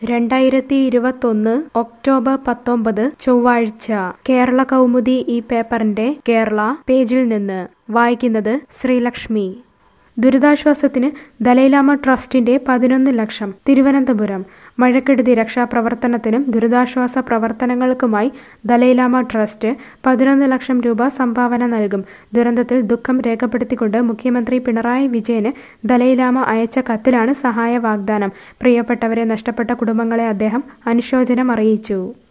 രണ്ടായിരത്തി ഇരുപത്തൊന്ന് ഒക്ടോബർ പത്തൊമ്പത് ചൊവ്വാഴ്ച കേരള കൗമുദി ഈ പേപ്പറിന്റെ കേരള പേജിൽ നിന്ന് വായിക്കുന്നത് ശ്രീലക്ഷ്മി ദുരിതാശ്വാസത്തിന് ദലൈലാമ ട്രസ്റ്റിന്റെ പതിനൊന്ന് ലക്ഷം തിരുവനന്തപുരം മഴക്കെടുതി രക്ഷാപ്രവർത്തനത്തിനും ദുരിതാശ്വാസ പ്രവർത്തനങ്ങൾക്കുമായി ദലൈലാമ ട്രസ്റ്റ് പതിനൊന്ന് ലക്ഷം രൂപ സംഭാവന നൽകും ദുരന്തത്തിൽ ദുഃഖം രേഖപ്പെടുത്തിക്കൊണ്ട് മുഖ്യമന്ത്രി പിണറായി വിജയന് ദലൈലാമ അയച്ച കത്തിലാണ് സഹായ വാഗ്ദാനം പ്രിയപ്പെട്ടവരെ നഷ്ടപ്പെട്ട കുടുംബങ്ങളെ അദ്ദേഹം അനുശോചനം അറിയിച്ചു